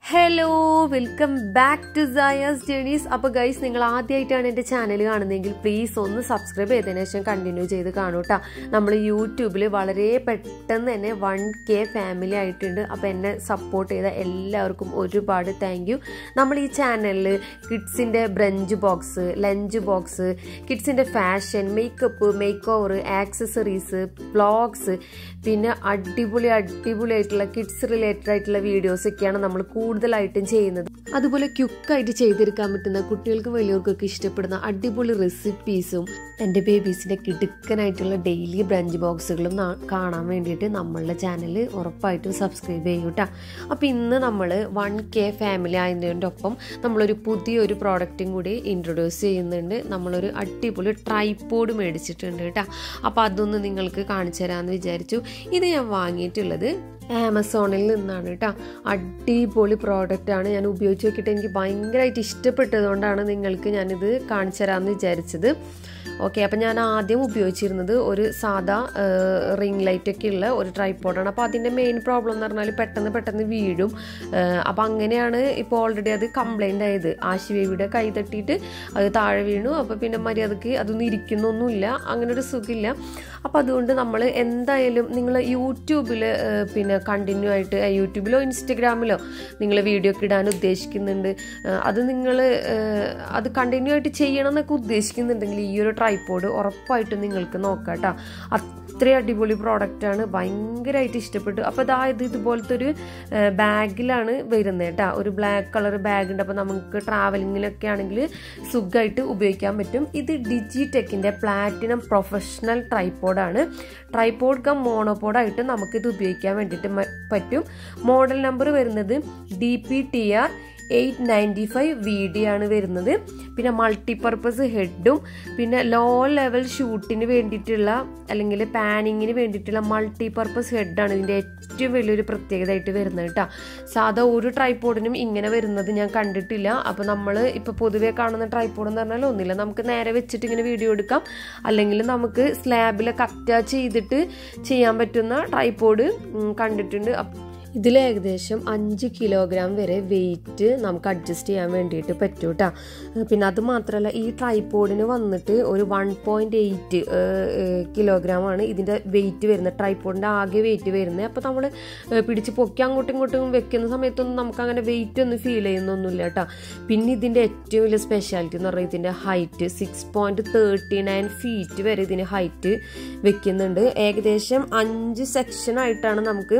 hello welcome back to സയാസ് journeys അപ്പോൾ guys നിങ്ങൾ ആദ്യമായിട്ടാണ് എൻ്റെ ചാനൽ കാണുന്നതെങ്കിൽ പ്ലീസ് ഒന്ന് സബ്സ്ക്രൈബ് ചെയ്തതിനു ശേഷം കണ്ടിന്യൂ ചെയ്ത് കാണൂ കേട്ടോ നമ്മൾ യൂട്യൂബിൽ വളരെ പെട്ടെന്ന് തന്നെ വൺ കെ ഫാമിലി ആയിട്ടുണ്ട് അപ്പോൾ എന്നെ സപ്പോർട്ട് ചെയ്ത എല്ലാവർക്കും ഒരുപാട് താങ്ക് യു നമ്മൾ ഈ ചാനലിൽ കിഡ്സിൻ്റെ ബ്രഞ്ച് ബോക്സ് ലഞ്ച് ബോക്സ് കിഡ്സിൻ്റെ fashion makeup make over accessories vlogs പിന്നെ അടിപൊളി അടിപൊളിയായിട്ടുള്ള കിഡ്സ് റിലേറ്റഡ് ആയിട്ടുള്ള വീഡിയോസ് ഒക്കെയാണ് നമ്മൾ കൂടുതലായിട്ടും ചെയ്യുന്നത് അതുപോലെ ക്യുക്കായിട്ട് ചെയ്തെടുക്കാൻ പറ്റുന്ന കുട്ടികൾക്കും വലിയവർക്കൊക്കെ ഇഷ്ടപ്പെടുന്ന അടിപൊളി റെസിപ്പീസും എൻ്റെ ബേബീസിൻ്റെ കിടുക്കനായിട്ടുള്ള ഡെയിലി ബ്രഞ്ച് ബോക്സുകളും നാ- കാണാൻ വേണ്ടിയിട്ട് നമ്മളുടെ ചാനൽ ഉറപ്പായിട്ടും സബ്സ്ക്രൈബ് ചെയ്യൂ കേട്ടോ അപ്പോൾ ഇന്ന് നമ്മൾ വൺ കെ ഫാമിലി ആയതിൻ്റെ ഒപ്പം നമ്മളൊരു പുതിയൊരു പ്രോഡക്റ്റും കൂടി ഇൻട്രൊഡ്യൂസ് ചെയ്യുന്നുണ്ട് നമ്മളൊരു അടിപൊളി ട്രൈപ്പോഡ് മേടിച്ചിട്ടുണ്ട് കേട്ടോ അപ്പോൾ അതൊന്ന് നിങ്ങൾക്ക് കാണിച്ചു തരാമെന്ന് വിചാരിച്ചു ഇത് ഞാൻ വാങ്ങിയിട്ടുള്ളത് ആമസോണിൽ നിന്നാണ് കേട്ടോ അടിപൊളി പ്രോഡക്റ്റാണ് ഞാൻ ഉപയോഗിച്ച് നോക്കിയിട്ട് എനിക്ക് ഭയങ്കരമായിട്ട് ഇഷ്ടപ്പെട്ടതുകൊണ്ടാണ് നിങ്ങൾക്ക് ഞാനിത് കാണിച്ചു തരാമെന്ന് വിചാരിച്ചത് ഓക്കെ അപ്പം ഞാൻ ആദ്യം ഉപയോഗിച്ചിരുന്നത് ഒരു സാധാ റിംഗ് ലൈറ്റ് ഒക്കെ ഉള്ള ഒരു ട്രൈപ്പോഡാണ് അപ്പോൾ അതിൻ്റെ മെയിൻ പ്രോബ്ലം എന്ന് പറഞ്ഞാൽ പെട്ടെന്ന് പെട്ടെന്ന് വീഴും അപ്പം അങ്ങനെയാണ് ഇപ്പോൾ ഓൾറെഡി അത് കംപ്ലൈൻ്റ് ആയത് ആശുവേവിയുടെ കൈ തട്ടിയിട്ട് അത് താഴെ വീണു അപ്പോൾ പിന്നെ മര്യാദക്ക് അതൊന്നും ഇരിക്കുന്നൊന്നുമില്ല അങ്ങനെ ഒരു സുഖമില്ല അപ്പോൾ അതുകൊണ്ട് നമ്മൾ എന്തായാലും നിങ്ങൾ യൂട്യൂബിൽ പിന്നെ കണ്ടിന്യൂ ആയിട്ട് ഏ, യൂട്യൂബിലോ ഇൻസ്റ്റഗ്രാമിലോ നിങ്ങൾ വീഡിയോ ഒക്കെ ഇടാൻ ഉദ്ദേശിക്കുന്നുണ്ട് ഏ, അത് നിങ്ങൾ അത് കണ്ടിന്യൂ ആയിട്ട് ചെയ്യണം എന്നൊക്കെ ഉദ്ദേശിക്കുന്നുണ്ടെങ്കിൽ ഈ ഒരു ട്രൈപ്പോഡ് ഉറപ്പായിട്ടും നിങ്ങൾക്ക് നോക്കാം കേട്ടോ അത്രയും അടിപൊളി പ്രോഡക്റ്റാണ് ഭയങ്കരമായിട്ട് ഇഷ്ടപ്പെട്ടു അപ്പോൾ അതായത് ഇതുപോലത്തെ ഒരു ബാഗിലാണ് വരുന്നത് കേട്ടോ ഒരു ബ്ലാക്ക് കളർ ബാഗ് ഉണ്ട് അപ്പോൾ നമുക്ക് ട്രാവലിങ്ങിലൊക്കെ ആണെങ്കിൽ സുഖമായിട്ട് ഉപയോഗിക്കാൻ പറ്റും ഇത് ഡിജിടെക്കിൻ്റെ പ്ലാറ്റിനം പ്രൊഫഷണൽ ട്രൈപ്പോഡാണ് ട്രൈപ്പോഡ് കം മോണോപോഡായിട്ട് നമുക്കിത് ഉപയോഗിക്കാൻ വേണ്ടിയിട്ട് മ- പറ്റും മോഡൽ നമ്പർ വരുന്നത് D P T R eight ninety five V D ആണ് വരുന്നത് പിന്നെ മൾട്ടിപർപ്പസ് ഹെഡും പിന്നെ ലോ ലെവൽ ഷൂട്ടിന് വേണ്ടിയിട്ടുള്ള അല്ലെങ്കിൽ പാനിങ്ങിന് വേണ്ടിയിട്ടുള്ള മൾട്ടിപർപ്പസ് ഹെഡാണ് ഇതിൻ്റെ ഏറ്റവും വലിയൊരു പ്രത്യേകതയായിട്ട് വരുന്നത് കേട്ടോ സാധാ ഒരു ട്രൈപ്പോഡിനും ഇങ്ങനെ വരുന്നത് ഞാൻ കണ്ടിട്ടില്ല അപ്പോൾ നമ്മൾ ഇപ്പോൾ പൊതുവേ കാണുന്ന ട്രൈപ്പോഡ് എന്ന് പറഞ്ഞാൽ ഒന്നില്ല നമുക്ക് നേരെ വെച്ചിട്ട് ഇങ്ങനെ വീഡിയോ എടുക്കാം അല്ലെങ്കിൽ നമുക്ക് സ്ലാബിലൊക്കെ അറ്റാച്ച് ചെയ്തിട്ട് ചെയ്യാൻ പറ്റുന്ന ട്രൈപ്പോഡ് കണ്ടിട്ടുണ്ട് അപ്പ- ഇതിൽ ഏകദേശം അഞ്ച് കിലോഗ്രാം വരെ വെയിറ്റ് നമുക്ക് അഡ്ജസ്റ്റ് ചെയ്യാൻ വേണ്ടിയിട്ട് പറ്റും കേട്ടോ പിന്നെ അത് മാത്രമല്ല ഈ ട്രൈപ്പോഡിന് വന്നിട്ട് ഒരു വൺ പോയിൻറ്റ് എയ്റ്റ് കിലോഗ്രാമാണ് ഇതിൻ്റെ വെയിറ്റ് വരുന്നത് ട്രൈപ്പോഡിൻ്റെ ആകെ വെയിറ്റ് വരുന്നത് അപ്പോൾ നമ്മൾ പിടിച്ച് പൊക്കി അങ്ങോട്ടും ഇങ്ങോട്ടും വെക്കുന്ന സമയത്തൊന്നും നമുക്ക് അങ്ങനെ വെയിറ്റ് ഒന്നും ഫീൽ ചെയ്യുന്നൊന്നുമില്ല കേട്ടോ പിന്നെ ഇതിൻ്റെ ഏറ്റവും വലിയ സ്പെഷ്യാലിറ്റി എന്ന് പറഞ്ഞാൽ ഇതിൻ്റെ height six point thirty nine feet വരെ ഇതിന് ഹൈറ്റ് വെക്കുന്നുണ്ട് ഏകദേശം അഞ്ച് സെക്ഷനായിട്ടാണ് നമുക്ക്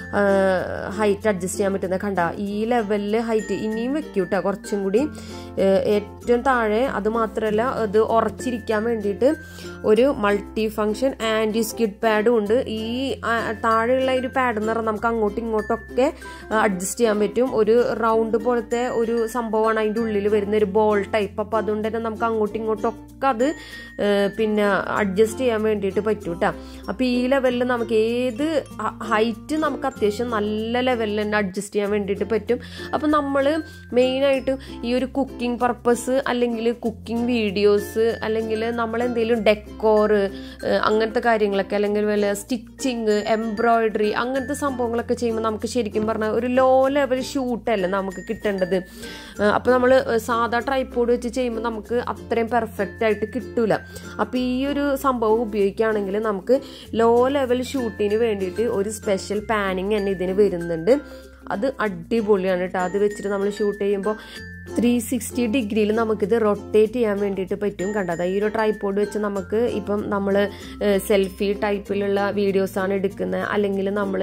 ഹൈറ്റ് അഡ്ജസ്റ്റ് ചെയ്യാൻ പറ്റുന്നത് കണ്ട ഈ ലെവലിൽ ഹൈറ്റ് ഇനിയും വെക്കും കേട്ടോ കുറച്ചും കൂടി ഏഹ് ഏറ്റവും താഴെ അത് മാത്രമല്ല അത് ഉറച്ചിരിക്കാൻ വേണ്ടിയിട്ട് ഒരു മൾട്ടി ഫങ്ഷൻ ആൻറ്റി സ്കിഡ് പാഡും ഉണ്ട് ഈ ആ, താഴെയുള്ള ഒരു പാഡ് എന്ന് പറഞ്ഞാൽ നമുക്ക് അങ്ങോട്ടും ഇങ്ങോട്ടൊക്കെ അഡ്ജസ്റ്റ് ചെയ്യാൻ പറ്റും ഒരു റൗണ്ട് പോലത്തെ ഒരു സംഭവമാണ് അതിൻ്റെ ഉള്ളിൽ വരുന്ന ഒരു ബോൾ ടൈപ്പ് അപ്പോൾ അതുകൊണ്ട് തന്നെ നമുക്ക് അങ്ങോട്ടും ഇങ്ങോട്ടൊക്കെ അത് ഏഹ് പിന്നെ അഡ്ജസ്റ്റ് ചെയ്യാൻ വേണ്ടിയിട്ട് പറ്റും കേട്ടോ അപ്പോൾ ഈ ലെവലിൽ നമുക്ക് ഏത് ഹൈറ്റ് നമുക്ക് അത്യാവശ്യം നല്ല ലെവലിൽ തന്നെ അഡ്ജസ്റ്റ് ചെയ്യാൻ വേണ്ടിയിട്ട് പറ്റും അപ്പോൾ നമ്മൾ മെയിനായിട്ട് ഈ ഒരു കുക്കിംഗ് പർപ്പസ് അല്ലെങ്കിൽ കുക്കിംഗ് വീഡിയോസ് അല്ലെങ്കിൽ നമ്മൾ എന്തെങ്കിലും ഡെക്കോർ അങ്ങനത്തെ കാര്യങ്ങളൊക്കെ അല്ലെങ്കിൽ വല്ല സ്റ്റിച്ചിങ് എംബ്രോയിഡറി അങ്ങനത്തെ സംഭവങ്ങളൊക്കെ ചെയ്യുമ്പോൾ നമുക്ക് ശരിക്കും പറഞ്ഞാൽ ഒരു ലോ ലെവൽ ഷൂട്ടല്ലേ നമുക്ക് കിട്ടേണ്ടത് അപ്പോൾ നമ്മൾ സാധാ ട്രൈപ്പോഡ് വെച്ച് ചെയ്യുമ്പോൾ നമുക്ക് അത്രയും പെർഫെക്റ്റ് ആയിട്ട് കിട്ടൂല അപ്പോൾ ഈ ഒരു സംഭവം ഉപയോഗിക്കുകയാണെങ്കിൽ നമുക്ക് ലോ ലെവൽ ഷൂട്ടിന് വേണ്ടിയിട്ട് ഒരു സ്പെഷ്യൽ പാനിങ് തന്നെ ഇതിന് വരുന്നുണ്ട് അത് അടിപൊളിയാണ് കേട്ടോ അത് വെച്ചിട്ട് നമ്മൾ ഷൂട്ട് ചെയ്യുമ്പോൾ ത്രീ സിക്സ്റ്റി ഡിഗ്രിയിൽ നമുക്കിത് റൊട്ടേറ്റ് ചെയ്യാൻ വേണ്ടിയിട്ട് പറ്റും കണ്ടത് ഈ ഒരു ട്രൈപ്പോഡ് വെച്ച് നമുക്ക് ഇപ്പം നമ്മൾ സെൽഫി ടൈപ്പിലുള്ള വീഡിയോസാണ് എടുക്കുന്നത് അല്ലെങ്കിൽ നമ്മൾ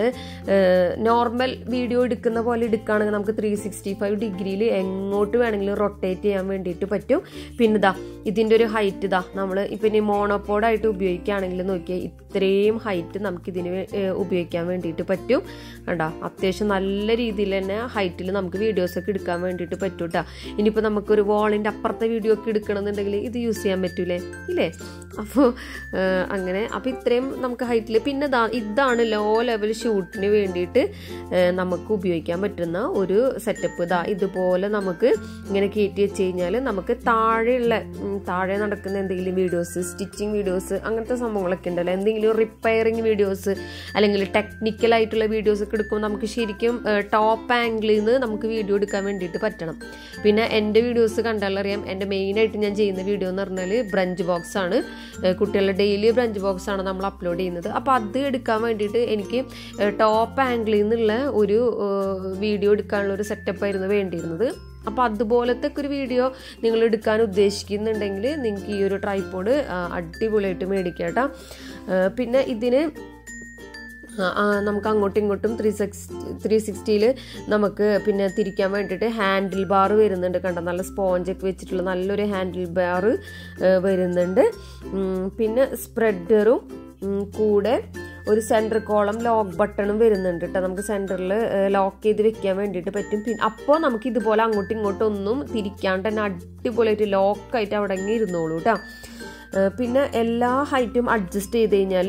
നോർമൽ വീഡിയോ എടുക്കുന്ന പോലെ എടുക്കുകയാണെങ്കിൽ നമുക്ക് ത്രീ സിക്സ്റ്റി ഫൈവ് ഡിഗ്രിയിൽ എങ്ങോട്ട് വേണമെങ്കിലും റൊട്ടേറ്റ് ചെയ്യാൻ വേണ്ടിയിട്ട് പറ്റും പിന്നെ ഇതാ ഇതിൻ്റെ ഒരു ഹൈറ്റ് ഇതാ നമ്മൾ ഇപ്പം ഇനി മോണോപോഡായിട്ട് ഉപയോഗിക്കുകയാണെങ്കിൽ നോക്കിയാൽ ഇത്രയും ഹൈറ്റ് നമുക്ക് ഇതിന് വേ- ഏഹ് ഉപയോഗിക്കാൻ വേണ്ടിയിട്ട് പറ്റും കണ്ടോ അത്യാവശ്യം നല്ല രീതിയിൽ തന്നെ ഹൈറ്റിൽ നമുക്ക് വീഡിയോസൊക്കെ എടുക്കാൻ വേണ്ടിയിട്ട് പറ്റും കേട്ടോ ഇനിയിപ്പോൾ നമുക്കൊരു വാളിൻ്റെ അപ്പുറത്തെ വീഡിയോ ഒക്കെ എടുക്കണമെന്നുണ്ടെങ്കിൽ ഇത് യൂസ് ചെയ്യാൻ പറ്റൂലേ ഇല്ലേ അപ്പോൾ അങ്ങനെ അപ്പോൾ ഇത്രയും നമുക്ക് ഹൈറ്റിൽ പിന്നെ ദാ ഇതാണ് ലോ ലെവൽ ഷൂട്ടിന് വേണ്ടിയിട്ട് ഏഹ്, നമുക്ക് ഉപയോഗിക്കാൻ പറ്റുന്ന ഒരു സെറ്റപ്പ് ഇതാ ഇതുപോലെ നമുക്ക് ഇങ്ങനെ കയറ്റി വെച്ച് കഴിഞ്ഞാൽ നമുക്ക് താഴെയുള്ള ഉം, താഴെ നടക്കുന്ന എന്തെങ്കിലും വീഡിയോസ് സ്റ്റിച്ചിങ് വീഡിയോസ് അങ്ങനത്തെ സംഭവങ്ങളൊക്കെ ഉണ്ടല്ലോ എന്തെങ്കിലും റിപ്പയറിങ് വീഡിയോസ് അല്ലെങ്കിൽ ടെക്നിക്കൽ ആയിട്ടുള്ള വീഡിയോസ് ഒക്കെ എടുക്കുമ്പോൾ നമുക്ക് ശരിക്കും ടോപ്പ് ആംഗിളിൽ നിന്ന് നമുക്ക് വീഡിയോ എടുക്കാൻ വേണ്ടിയിട്ട് പറ്റണം പിന്നെ എൻ്റെ വീഡിയോസ് കണ്ടാലറിയാം എൻ്റെ മെയിനായിട്ട് ഞാൻ ചെയ്യുന്ന വീഡിയോ എന്ന് പറഞ്ഞാൽ ബ്രഞ്ച് ബോക്സ് ആണ് ഏഹ് കുട്ടികളുടെ ഡെയിലി ബ്രഞ്ച് ബോക്സ് ആണ് നമ്മൾ അപ്ലോഡ് ചെയ്യുന്നത് അപ്പോൾ അത് എടുക്കാൻ വേണ്ടിയിട്ട് എനിക്ക് ടോപ്പ് ആംഗിളിൽ നിന്നുള്ള ഒരു വീഡിയോ എടുക്കാനുള്ള ഒരു സെറ്റപ്പ് ആയിരുന്നു വേണ്ടിയിരുന്നത് അപ്പോൾ അതുപോലത്തെ ഒക്കെ ഒരു വീഡിയോ നിങ്ങൾ എടുക്കാൻ ഉദ്ദേശിക്കുന്നുണ്ടെങ്കിൽ നിങ്ങൾക്ക് ഈ ഒരു ട്രൈപ്പോഡ് അടിപൊളിയായിട്ട് മേടിക്കാം കേട്ടോ ഏഹ് പിന്നെ ഇതിന് ആ, ആ, നമുക്ക് അങ്ങോട്ടും ഇങ്ങോട്ടും ത്രീ സിക്സ് ത്രീ സിക്സ്റ്റിയിൽ നമുക്ക് പിന്നെ തിരിക്കാൻ വേണ്ടിയിട്ട് ഹാൻഡിൽ ബാർ വരുന്നുണ്ട് കണ്ട നല്ല സ്പോഞ്ചൊക്കെ വെച്ചിട്ടുള്ള നല്ലൊരു ഹാൻഡിൽ ബാർ വരുന്നുണ്ട് ഉം, പിന്നെ സ്പ്രെഡറും കൂടെ ഒരു സെൻറ്റർ കോളം ലോക്ക് ബട്ടണും വരുന്നുണ്ട് കേട്ടോ നമുക്ക് സെൻറ്ററിൽ ലോക്ക് ചെയ്ത് വെക്കാൻ വേണ്ടിയിട്ട് പറ്റും പിന്നെ അപ്പോൾ നമുക്ക് ഇതുപോലെ അങ്ങോട്ടും ഇങ്ങോട്ടും ഒന്നും തിരിക്കാണ്ട് തന്നെ അടിപൊളിയായിട്ട് ലോക്കായിട്ട് അവിടെ അങ്ങ് ഇരുന്നോളൂ കേട്ടോ ഏഹ് പിന്നെ എല്ലാ ഹൈറ്റും അഡ്ജസ്റ്റ് ചെയ്ത് കഴിഞ്ഞാൽ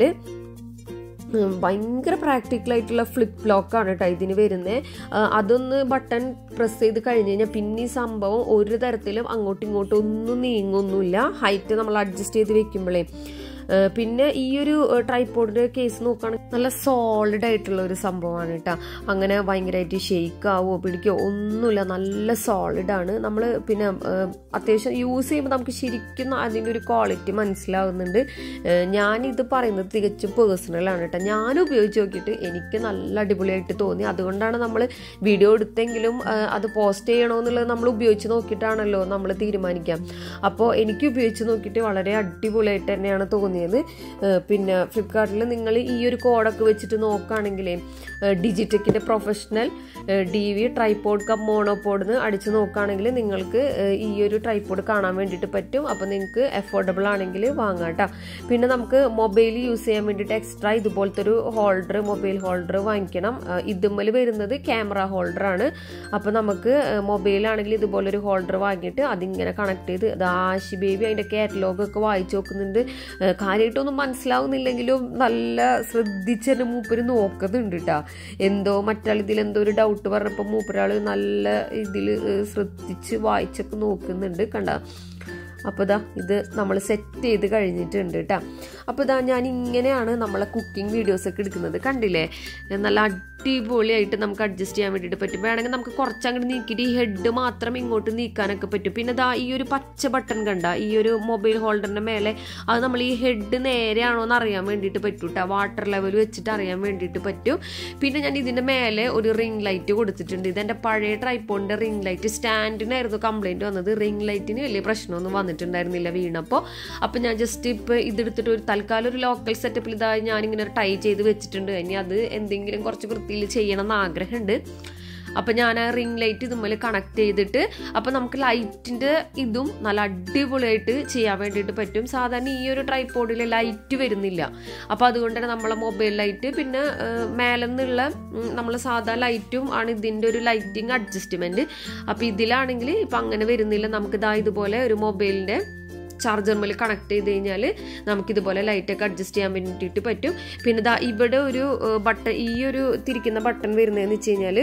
ഉം, ഭയങ്കര പ്രാക്ടിക്കൽ ആയിട്ടുള്ള ഫ്ലിപ്പ് ലോക്കാണ് കേട്ടോ ഇതിന് വരുന്നത് അതൊന്ന് ബട്ടൺ പ്രസ് ചെയ്ത് കഴിഞ്ഞ് കഴിഞ്ഞാൽ പിന്നെ ഈ സംഭവം ഒരു തരത്തിലും അങ്ങോട്ടും ഇങ്ങോട്ടും ഒന്നും നീങ്ങൊന്നുമില്ല ഹൈറ്റ് നമ്മൾ അഡ്ജസ്റ്റ് ചെയ്ത് വെക്കുമ്പോഴേ ഏഹ് പിന്നെ ഈ ഒരു ട്രൈപ്പോഡിന്റെ കേസ് നോക്കുകയാണെങ്കിൽ നല്ല സോളിഡ് ആയിട്ടുള്ള ഒരു സംഭവമാണ് കേട്ടോ അങ്ങനെ ഭയങ്കരമായിട്ട് ഷെയ്ക്ക് ആവോ പിടിക്കോ ഒന്നുമില്ല നല്ല സോളിഡ് ആണ് നമ്മൾ പിന്നെ ഏഹ് അത്യാവശ്യം യൂസ് ചെയ്യുമ്പോൾ നമുക്ക് ശരിക്കും അതിൻ്റെ ഒരു ക്വാളിറ്റി മനസ്സിലാവുന്നുണ്ട് ഏഹ് ഞാനിത് പറയുന്നത് തികച്ചും പേഴ്സണലാണ് കേട്ടോ ഞാൻ ഉപയോഗിച്ച് നോക്കിയിട്ട് എനിക്ക് നല്ല അടിപൊളിയായിട്ട് തോന്നി അതുകൊണ്ടാണ് നമ്മൾ വീഡിയോ എടുത്തെങ്കിലും ഏഹ് അത് പോസ്റ്റ് ചെയ്യണമെന്നുള്ളത് നമ്മൾ ഉപയോഗിച്ച് നോക്കിയിട്ടാണല്ലോ നമ്മൾ തീരുമാനിക്കാം അപ്പോൾ എനിക്ക് ഉപയോഗിച്ച് നോക്കിയിട്ട് വളരെ അടിപൊളിയായിട്ട് തന്നെയാണ് തോന്നിയത് ഏഹ് പിന്നെ ഫ്ലിപ്കാർട്ടിൽ നിങ്ങൾ ഈ ഒരു കോഡൊക്കെ വെച്ചിട്ട് നോക്കുകയാണെങ്കിൽ ഡിജിറ്റെക്കിൻ്റെ professional D V tripod cum monopod എന്ന് അടിച്ച് നോക്കുകയാണെങ്കിൽ നിങ്ങൾക്ക് ഏഹ് ഈ ഒരു ട്രൈപോഡ് കാണാൻ വേണ്ടിയിട്ട് പറ്റും അപ്പോൾ നിങ്ങൾക്ക് അഫോർഡബിൾ ആണെങ്കിൽ വാങ്ങാം കേട്ടോ പിന്നെ നമുക്ക് മൊബൈൽ യൂസ് ചെയ്യാൻ വേണ്ടിയിട്ട് എക്സ്ട്രാ ഇതുപോലത്തെ ഒരു ഹോൾഡർ മൊബൈൽ ഹോൾഡർ വാങ്ങിക്കണം ഏഹ് ഇതുമ്മൽ വരുന്നത് ക്യാമറ ഹോൾഡറാണ് അപ്പോൾ നമുക്ക് മൊബൈലാണെങ്കിൽ ഇതുപോലൊരു ഹോൾഡർ വാങ്ങിയിട്ട് അതിങ്ങനെ കണക്ട് ചെയ്ത് ഇത് ആശി ബേബി അതിൻ്റെ കാറ്റലോഗ് ഒക്കെ വായിച്ചു നോക്കുന്നുണ്ട് ഏഹ് കാര്യമായിട്ടൊന്നും മനസ്സിലാവുന്നില്ലെങ്കിലും നല്ല ശ്രദ്ധിച്ച് തന്നെ മൂപ്പര് നോക്കുന്നുണ്ട് കേട്ടോ എന്തോ മറ്റാൾ ഇതിൽ എന്തോ ഒരു ഡൗട്ട് പറഞ്ഞപ്പോൾ മൂപ്പരാൾ നല്ല ഇതിൽ ശ്രദ്ധിച്ച് വായിച്ചൊക്കെ നോക്കുന്നുണ്ട് കണ്ട അപ്പോൾ ഇതാ ഇത് നമ്മൾ സെറ്റ് ചെയ്ത് കഴിഞ്ഞിട്ടുണ്ട് കേട്ടോ അപ്പോൾ ഇതാ ഞാൻ ഇങ്ങനെയാണ് നമ്മളെ കുക്കിംഗ് വീഡിയോസ് ഒക്കെ എടുക്കുന്നത് കണ്ടില്ലേ നല്ല അടിപൊളിയായിട്ട് നമുക്ക് അഡ്ജസ്റ്റ് ചെയ്യാൻ വേണ്ടിയിട്ട് പറ്റും വേണമെങ്കിൽ നമുക്ക് കുറച്ചങ്ങോട്ട് നീക്കിയിട്ട് ഈ ഹെഡ് മാത്രം ഇങ്ങോട്ട് നീക്കാനൊക്കെ പറ്റും പിന്നെ ദാ ഈ ഒരു പച്ച ബട്ടൺ കണ്ട ഈ ഒരു മൊബൈൽ ഹോൾഡറിൻ്റെ മേലെ അത് നമ്മൾ ഈ ഹെഡ് നേരെയാണോ എന്ന് അറിയാൻ വേണ്ടിയിട്ട് പറ്റും കേട്ടോ വാട്ടർ ലെവൽ വെച്ചിട്ട് അറിയാൻ വേണ്ടിയിട്ട് പറ്റും പിന്നെ ഞാൻ ഇതിൻ്റെ മേലെ ഒരു റിംഗ് ലൈറ്റ് കൊടുത്തിട്ടുണ്ട് ഇതെൻ്റെ പഴയ ട്രൈപ്പോണിൻ്റെ റിംഗ് ലൈറ്റ് സ്റ്റാൻഡിനായിരുന്നു കംപ്ലൈൻറ്റ് വന്നത് റിംഗ് ലൈറ്റിന് വലിയ പ്രശ്നമൊന്നും വന്നിട്ടുണ്ടായിരുന്നില്ല വീണപ്പോൾ അപ്പോൾ ഞാൻ ജസ്റ്റ് ഇപ്പോൾ ഇതെടുത്തിട്ട് ഒരു തൽക്കാലം ഒരു ലോക്കൽ സെറ്റപ്പിൽ ഇതായി ഞാനിങ്ങനെ ഒരു ടൈ ചെയ്ത് വെച്ചിട്ടുണ്ട് ഇനി അത് എന്തെങ്കിലും കുറച്ച് വൃത്തിയിൽ ചെയ്യണം എന്ന് ആഗ്രഹമുണ്ട് അപ്പം ഞാൻ ആ റിംഗ് ലൈറ്റ് ഇതുമ്മൽ കണക്ട് ചെയ്തിട്ട് അപ്പം നമുക്ക് ലൈറ്റിൻ്റെ ഇതും നല്ല അടിപൊളിയായിട്ട് ചെയ്യാൻ വേണ്ടിയിട്ട് പറ്റും സാധാരണ ഈ ഒരു ട്രൈപ്പോഡിൽ ലൈറ്റ് വരുന്നില്ല അപ്പോൾ അതുകൊണ്ട് തന്നെ നമ്മളെ മൊബൈൽ ലൈറ്റ് പിന്നെ മേലെ നിന്നുള്ള നമ്മൾ സാധാ ലൈറ്റും ആണ് ഇതിൻ്റെ ഒരു ലൈറ്റിംഗ് അഡ്ജസ്റ്റ്മെൻറ്റ് അപ്പോൾ ഇതിലാണെങ്കിൽ ഇപ്പം അങ്ങനെ വരുന്നില്ല നമുക്ക് ഇതാ ഇതുപോലെ ഒരു മൊബൈലിൻ്റെ ചാർജർമേൽ കണക്ട് ചെയ്ത് കഴിഞ്ഞാൽ നമുക്കിതുപോലെ ലൈറ്റൊക്കെ അഡ്ജസ്റ്റ് ചെയ്യാൻ വേണ്ടിയിട്ട് പറ്റും പിന്നെ ദാ ഇവിടെ ഒരു ബട്ടൺ ഈ ഒരു തിരിക്കുന്ന ബട്ടൺ വരുന്നതെന്ന് വെച്ച് കഴിഞ്ഞാൽ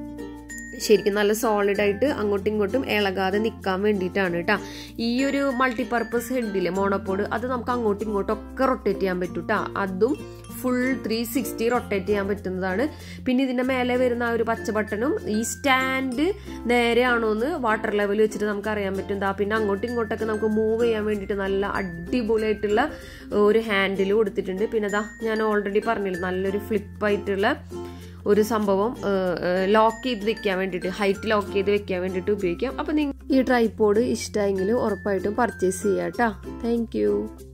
ശരിക്കും നല്ല സോളിഡ് ആയിട്ട് അങ്ങോട്ടും ഇങ്ങോട്ടും ഇളകാതെ നിൽക്കാൻ വേണ്ടിയിട്ടാണ് കേട്ടോ ഈ ഒരു മൾട്ടിപർപ്പസ് ഹെഡിലെ മോണോപ്പോഡ് അത് നമുക്ക് അങ്ങോട്ടും ഇങ്ങോട്ടും ഒക്കെ റൊട്ടേറ്റ് ചെയ്യാൻ പറ്റും കേട്ടോ അതും ഫുൾ ത്രീ സിക്സ്റ്റി റൊട്ടേറ്റ് ചെയ്യാൻ പറ്റുന്നതാണ് പിന്നെ ഇതിൻ്റെ മേലെ വരുന്ന ആ ഒരു പച്ച ബട്ടണും ഈ സ്റ്റാൻഡ് നേരെയാണോ എന്ന് വാട്ടർ ലെവൽ വെച്ചിട്ട് നമുക്ക് അറിയാൻ പറ്റും ദാ പിന്നെ അങ്ങോട്ടും ഇങ്ങോട്ടൊക്കെ നമുക്ക് മൂവ് ചെയ്യാൻ വേണ്ടിയിട്ട് നല്ല അടിപൊളിയായിട്ടുള്ള ഒരു ഹാൻഡിൽ കൊടുത്തിട്ടുണ്ട് പിന്നെ ദാ ഞാൻ ഓൾറെഡി പറഞ്ഞില്ല നല്ലൊരു ഫ്ലിപ്പായിട്ടുള്ള ഒരു സംഭവം ലോക്ക് ചെയ്ത് വെക്കാൻ വേണ്ടിയിട്ട് ഹൈറ്റ് ലോക്ക് ചെയ്ത് വെക്കാൻ വേണ്ടിയിട്ട് ഉപയോഗിക്കാം അപ്പോൾ നിങ്ങൾ ഈ ട്രൈപ്പോഡ് ഇഷ്ടമായെങ്കിൽ ഉറപ്പായിട്ടും പർച്ചേസ് ചെയ്യാം കേട്ടോ താങ്ക്